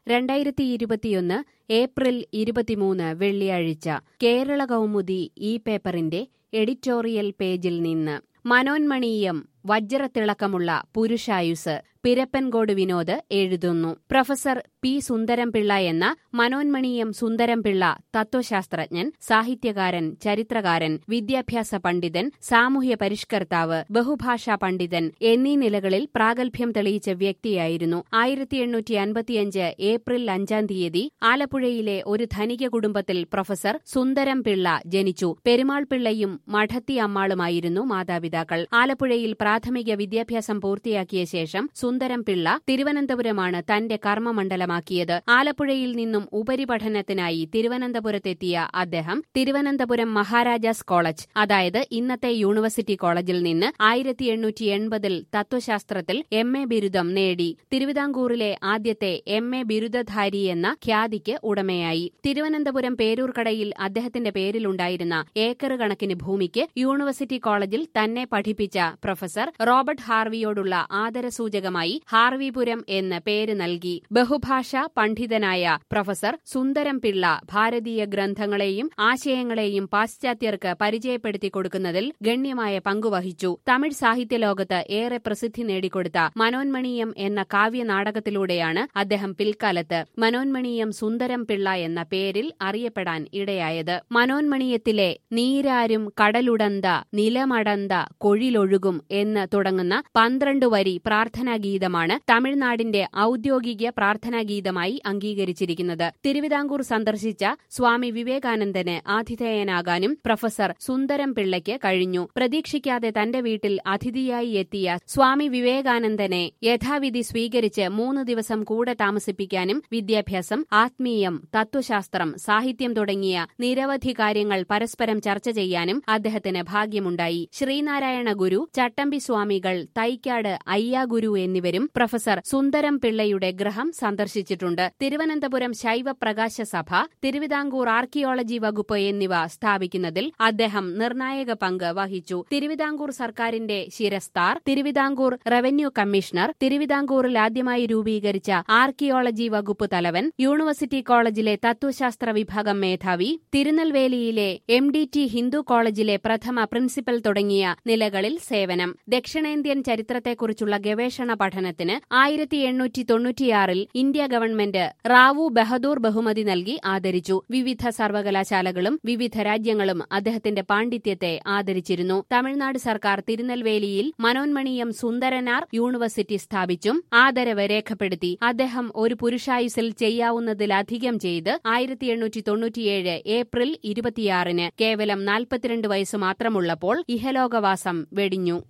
രണ്ടായിരത്തി ഇരുപത്തിയൊന്ന് ഏപ്രിൽ ഇരുപത്തിമൂന്ന് വെള്ളിയാഴ്ച കേരള കൗമുദി ഈ പേപ്പറിന്റെ എഡിറ്റോറിയൽ പേജിൽ നിന്ന് മനോന്മണീയം വജ്രത്തിളക്കമുള്ള പുരുഷായുസ് പിരപ്പൻകോട് വിനോദ് എഴുതുന്നു പ്രൊഫസർ പി സുന്ദരംപിള്ള എന്ന മനോന്മണീയം സുന്ദരംപിള്ള തത്വശാസ്ത്രജ്ഞൻ സാഹിത്യകാരൻ ചരിത്രകാരൻ വിദ്യാഭ്യാസ പണ്ഡിതൻ സാമൂഹ്യ പരിഷ്കർത്താവ് ബഹുഭാഷാ പണ്ഡിതൻ എന്നീ നിലകളിൽ പ്രാഗൽഭ്യം തെളിയിച്ച വ്യക്തിയായിരുന്നു ആയിരത്തി എണ്ണൂറ്റി അൻപത്തിയഞ്ച് ഏപ്രിൽ അഞ്ചാം തീയതി ആലപ്പുഴയിലെ ഒരു ധനിക കുടുംബത്തിൽ പ്രൊഫസർ സുന്ദരം പിള്ള ജനിച്ചു പെരുമാൾ പിള്ളയും മഠത്തി അമ്മാളുമായിരുന്നു മാതാപിതാക്കൾ ആലപ്പുഴയിൽ പ്രാഥമിക വിദ്യാഭ്യാസം പൂർത്തിയാക്കിയ ശേഷം സുന്ദരം പിള്ള തിരുവനന്തപുരമാണ് തന്റെ കർമ്മമണ്ഡലമാക്കിയത് ആലപ്പുഴയിൽ നിന്നും ഉപരിപഠനത്തിനായി തിരുവനന്തപുരത്തെത്തിയ അദ്ദേഹം തിരുവനന്തപുരം മഹാരാജാസ് കോളേജ് അതായത് ഇന്നത്തെ യൂണിവേഴ്സിറ്റി കോളേജിൽ നിന്ന് ആയിരത്തി എണ്ണൂറ്റി എൺപതിൽ തത്വശാസ്ത്രത്തിൽ എം എ ബിരുദം നേടി തിരുവിതാംകൂറിലെ ആദ്യത്തെ എം എ ബിരുദധാരി എന്ന ഖ്യാതിക്ക് ഉടമയായി തിരുവനന്തപുരം പേരൂർക്കടയിൽ അദ്ദേഹത്തിന്റെ പേരിലുണ്ടായിരുന്ന ഏക്കർ കണക്കിന് ഭൂമിക്ക് യൂണിവേഴ്സിറ്റി കോളേജിൽ തന്നെ പഠിപ്പിച്ച പ്രൊഫസർ റോബർട്ട് ഹാർവിയോടുള്ള ആദരസൂചകമായി ഹാർവിപുരം എന്ന് പേര് നൽകി ബഹുഭാഷാ പണ്ഡിതനായ പ്രൊഫസർ സുന്ദരം പിള്ള ഭാരതീയ ഗ്രന്ഥങ്ങളെയും ആശയങ്ങളെയും പാശ്ചാത്യർക്ക് പരിചയപ്പെടുത്തി കൊടുക്കുന്നതിൽ ഗണ്യമായ പങ്കുവഹിച്ചു തമിഴ് സാഹിത്യ ലോകത്ത് ഏറെ പ്രസിദ്ധി നേടിക്കൊടുത്ത മനോന്മണീയം എന്ന കാവ്യനാടകത്തിലൂടെയാണ് അദ്ദേഹം പിൽക്കാലത്ത് മനോന്മണീയം സുന്ദരം പിള്ള എന്ന പേരിൽ അറിയപ്പെടാൻ ഇടയായത് മനോന്മണീയത്തിലെ നീരാരും കടലുടന്ത നിലമടന്ത കൊഴിലൊഴുകും എന്ന് തുടങ്ങുന്ന പന്ത്രണ്ട് വരി പ്രാർത്ഥനാഗീതമാണ് തമിഴ്നാടിന്റെ ഔദ്യോഗിക പ്രാർത്ഥനാഗീതമായി അംഗീകരിച്ചിരിക്കുന്നത് തിരുവിതാംകൂർ സന്ദർശിച്ച സ്വാമി വിവേകാനന്ദന് ആതിഥേയനാകാനും പ്രൊഫസർ സുന്ദരം പിള്ളയ്ക്ക് കഴിഞ്ഞു പ്രതീക്ഷിക്കാതെ തന്റെ വീട്ടിൽ അതിഥിയായി എത്തിയ സ്വാമി വിവേകാനന്ദനെ യഥാവിധി സ്വീകരിച്ച് മൂന്ന് ദിവസം കൂടെ താമസിപ്പിക്കാനും വിദ്യാഭ്യാസം ആത്മീയം തത്വശാസ്ത്രം സാഹിത്യം തുടങ്ങിയ നിരവധി കാര്യങ്ങൾ പരസ്പരം ചർച്ച ചെയ്യാനും അദ്ദേഹത്തിന് ഭാഗ്യമുണ്ടായി ശ്രീനാരായണ ഗുരു ചട്ടമ്പി സ്വാമികൾ തൈക്കാട് അയ്യാഗുരു എന്നിവരും പ്രൊഫസർ സുന്ദരം പിള്ളയുടെ ഗൃഹം സന്ദർശിച്ചിട്ടുണ്ട് തിരുവനന്തപുരം ശൈവ പ്രകാശ സഭ തിരുവിതാംകൂർ ആർക്കിയോളജി വകുപ്പ് എന്നിവ സ്ഥാപിക്കുന്നതിൽ അദ്ദേഹം നിർണായക പങ്ക് വഹിച്ചു തിരുവിതാംകൂർ സർക്കാരിന്റെ ശിരസ്താർ തിരുവിതാംകൂർ റവന്യൂ കമ്മീഷണർ തിരുവിതാംകൂറിൽ ആദ്യമായി രൂപീകരിച്ച ആർക്കിയോളജി വകുപ്പ് തലവൻ യൂണിവേഴ്സിറ്റി കോളേജിലെ തത്വശാസ്ത്ര വിഭാഗം മേധാവി തിരുനെൽവേലിയിലെ എം ഡി ടി ഹിന്ദു കോളേജിലെ പ്രഥമ പ്രിൻസിപ്പൽ തുടങ്ങിയ നിലകളിൽ സേവനം ദക്ഷിണേന്ത്യൻ ചരിത്രത്തെക്കുറിച്ചുള്ള ഗവേഷണ പഠനത്തിന് ആയിരത്തി എണ്ണൂറ്റി തൊണ്ണൂറ്റിയാറിൽ ഇന്ത്യ ഗവൺമെന്റ് റാവു ബഹദൂർ ബഹുമതി നൽകി ആദരിച്ചു വിവിധ സർവകലാശാലകളും വിവിധ രാജ്യങ്ങളും അദ്ദേഹത്തിന്റെ പാണ്ഡിത്യത്തെ ആദരിച്ചിരുന്നു തമിഴ്നാട് സർക്കാർ തിരുനെൽവേലിയിൽ മനോന്മണീയം സുന്ദരനാർ യൂണിവേഴ്സിറ്റി സ്ഥാപിച്ചും ആദരവ് രേഖപ്പെടുത്തി അദ്ദേഹം ഒരു പുരുഷായുസിൽ ചെയ്യാവുന്നതിലധികം ചെയ്ത് ആയിരത്തി എണ്ണൂറ്റി തൊണ്ണൂറ്റിയേഴ് ഏപ്രിൽ ഇരുപത്തിയാറിന് കേവലം നാൽപ്പത്തിരണ്ട് വയസ്സ് മാത്രമുള്ളപ്പോൾ ഇഹലോകവാസം വെടിഞ്ഞു